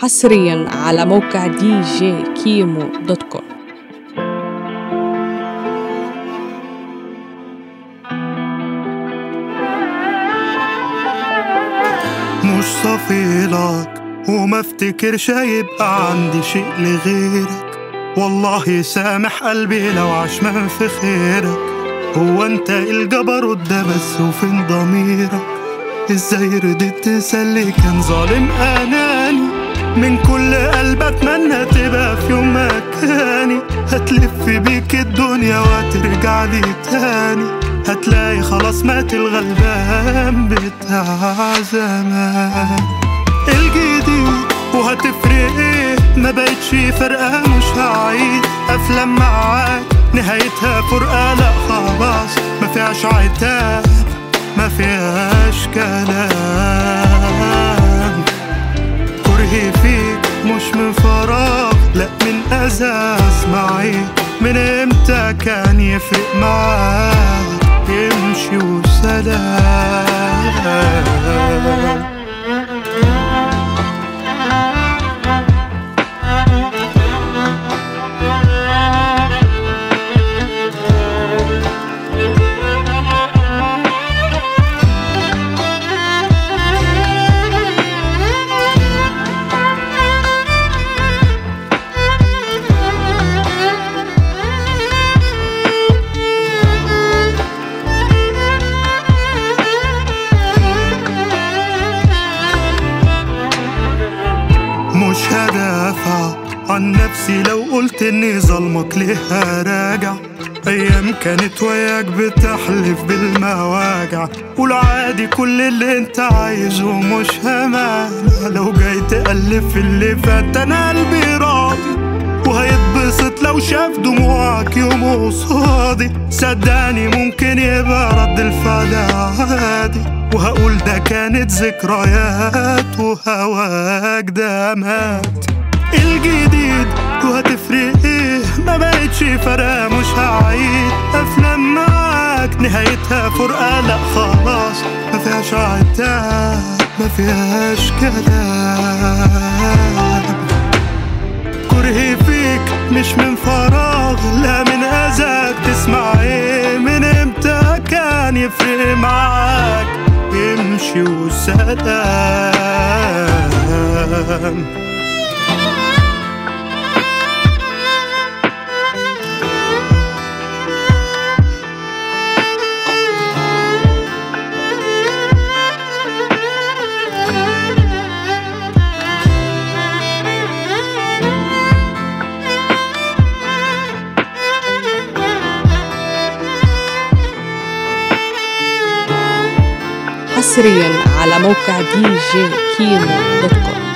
حصريا على موقع دي جي كيمو دوت كوم مش صفيلك وما افتكرش هيبقى عندي شيء لغيرك والله سامح قلبي لو عشمان في خيرك هو انت الجبروت ده بس وفين ضميرك ازاي رضيت تسلي كان ظالم اناني من كل قلب اتمنى تبقى في يوم مكاني هتلف بيك الدنيا وهترجع لي تاني هتلاقي خلاص مات الغلبان بتاع زمان الجديد وهتفرق ايه ما بقتش فارقة مش هعيد افلام معاك نهايتها فرقة لا خلاص ما فيهاش عتاب ما فيهاش كلام كرهي فيك مش من فراغ لا من اساس معي من امتى كان يفرق معاك يمشي وسلام مش هدافع عن نفسي لو قلت اني ظلمك ليه هراجع ايام كانت وياك بتحلف بالمواجع قول عادي كل اللي انت عايزه مش همانع لو جاي تألف في اللي فات انا قلبي راضي وهيتبسط لو شاف دموعك يوم قصادي صدقني ممكن يبقى رد الفعل عادي وهقول ده كانت ذكريات وهواك ده مات الجديد وهتفرق ايه ما بقتش فارقة مش هعيد افلام معاك نهايتها فرقة لا خلاص ما فيهاش عتاب ما فيهاش كلام كرهي فيك مش من فراغ لا من اذاك تسمع ايه من امتى كان يفرق معاك يمشي وسلام حصريا على موقع دي جي كيمو دوت كوم